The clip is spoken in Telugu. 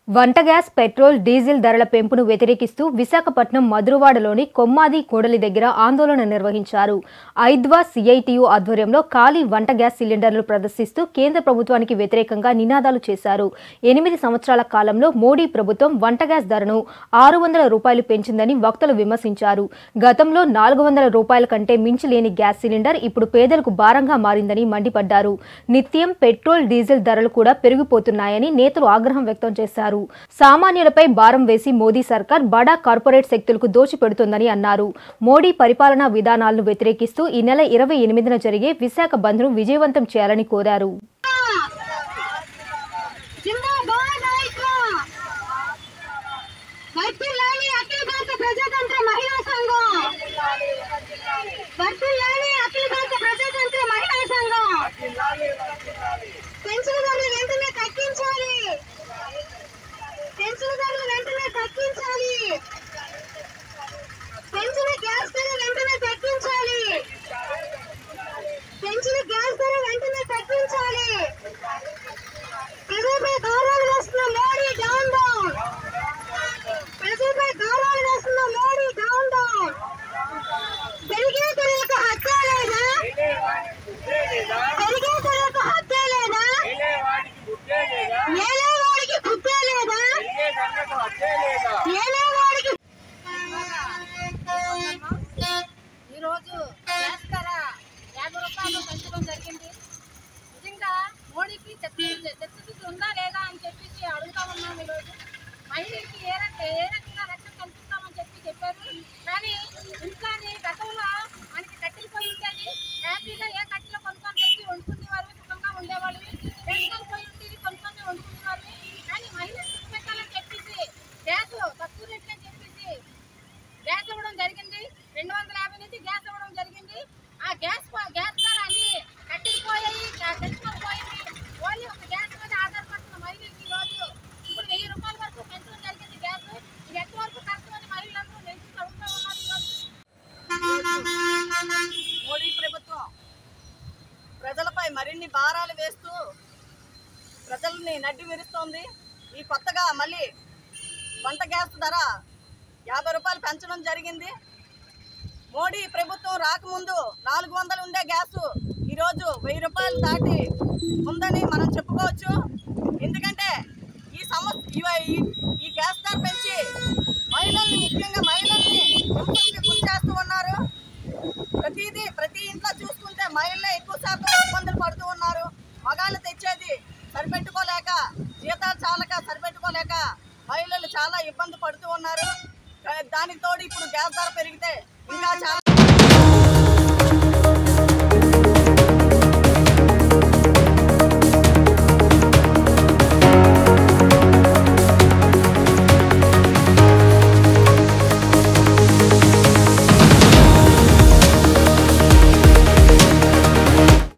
వంట గ్యాస్ పెట్రోల్ డీజిల్ ధరల పెంపును వ్యతిరేకిస్తూ విశాఖపట్నం మధురవాడలోని కొమ్మాది కూడలి దగ్గర ఆందోళన నిర్వహించారు ఐద్వా సిఐటియు ఆధ్వర్యంలో ఖాళీ వంట గ్యాస్ సిలిండర్లు ప్రదర్శిస్తూ కేంద్ర ప్రభుత్వానికి వ్యతిరేకంగా నినాదాలు చేశారు ఎనిమిది సంవత్సరాల కాలంలో మోడీ ప్రభుత్వం వంట గ్యాస్ ధరను ఆరు వందల రూపాయలు పెంచిందని వక్తలు విమర్శించారు గతంలో నాలుగు వందల రూపాయల కంటే మించి లేని గ్యాస్ సిలిండర్ ఇప్పుడు పేదలకు భారంగా మారిందని మండిపడ్డారు నిత్యం పెట్రోల్ డీజిల్ ధరలు కూడా పెరిగిపోతున్నాయని నేతలు ఆగ్రహం వ్యక్తం చేశారు సామాన్యులపై భారం వేసి మోదీ సర్కార్ బడా కార్పొరేట్ శక్తులకు దోచిపెడుతోందని అన్నారు మోడీ పరిపాలనా విధానాలను వ్యతిరేకిస్తూ ఈ నెల ఇరవై ఎనిమిదిన జరిగే విశాఖ బంద్ను విజయవంతం చేయాలని కోరారు జిందాబాద్ ఐక్య వర్ధిల్లాలి అఖిల భారత ప్రజాతంత్ర మహిళా సంఘం వర్ధిల్లాలి అఖిల భారత ప్రజాతంత్ర మహిళా సంఘం పెన్షన్ ధరలు వెంటనే తగ్గించాలి పెన్షన్ ధరలు వెంటనే తగ్గించాలి పెన్షన్ గ్యాస్ ధర వెంటనే తగ్గించాలి పెన్షన్ గ్యాస్ ధర వెంటనే తగ్గించాలి ప్రజలపై గౌరవాలు వేస్తున్న మోడీ డౌన్ డౌన్ ప్రజలపై గౌరవాలు వేస్తున్న మోడీ డౌన్ డౌన్ పెరిగే ధరలకు హత్య లేదా పెరిగే ధరలకు హత్య లేదా ఏలేవాడికి బుద్ధే లేదా ఏలేవాడికి ఈరోజు గ్యాస్ ధర యాభై రూపాయలు పెంచడం జరిగింది నిజంగా మోడీకి చిత్తశుద్ధి చిత్తశుద్ధి ఉందా లేదా అని చెప్పేసి అడుగుతా ఉన్నాం ఈరోజు మహిళలకి ఏ రక ఏ రకంగా రక్షణ కల్పిస్తామని చెప్పి చెప్పారు కానీ ఇంట్లోని గతంలో మనకి కట్టెలు పోయి ఉండేది హ్యాపీగా ఏ కట్టెలో కొనుక్కొని తెచ్చి వండుకునేవారు సుఖంగా ఉండేవాళ్ళు పెన్షన్ పోయి ఉండేది కొనుక్కొని వండుకునేవారు కానీ మహిళలు పెట్టాలని చెప్పేసి గ్యాస్ తక్కువ రేట్ అని చెప్పేసి గ్యాస్ ఇవ్వడం జరిగింది రెండు వందల యాభై నుంచి గ్యాస్ ఇవ్వడం జరిగింది ఆ గ్యాస్ ప- గ్యాస్ ధర అన్ని కట్టిపోయాయి తెచ్చుకొని పోయింది ఓన్లీ ఒక గ్యాస్ మీద ఆధారపడుతున్న మహిళలకి ఈ రోజు ఇప్పుడు వెయ్యి రూపాయల వరకు పెంచడం జరిగింది గ్యాస్ ఇది ఎంతవరకు కష్టమని మహిళలందరూ నెలిచి చదువుతూ ఉన్నారు ఈరోజు మోడీ ప్రభుత్వం ప్రజలపై మరిన్ని భారాలు వేస్తూ ప్రజల్ని నడ్డి విరుస్తోంది ఈ కొత్తగా మళ్ళీ వంట గ్యాస్ ధర యాభై రూపాయలు పెంచడం జరిగింది మోడీ ప్రభుత్వం రాకముందు నాలుగు వందలు ఉండే గ్యాసు ఈరోజు వెయ్యి రూపాయలు దాటి ఉందని మనం చెప్పుకోవచ్చు ఎందుకంటే ఈ సమస్య ఇవ- ఈ- ఈ గ్యాస్ ధర పెంచి మహిళల్ని ముఖ్యంగా మహిళల్ని హింసకి గురి చేస్తూ ఉన్నారు ప్రతిదీ ప్రతి ఇంట్లో చూసుకుంటే మహిళలే ఎక్కువ శాతం ఇబ్బందులు పడుతూ ఉన్నారు మగాళ్ళు తెచ్చేది సరిపెట్టుకోలేక జీతాలు చాలక సరిపెట్టుకోలేక మహిళలు చాలా ఇబ్బంది పడుతూ ఉన్నారు దానికి తోడు ఇప్పుడు గ్యాస్ ధర పెరిగితే ఇంకా చాలా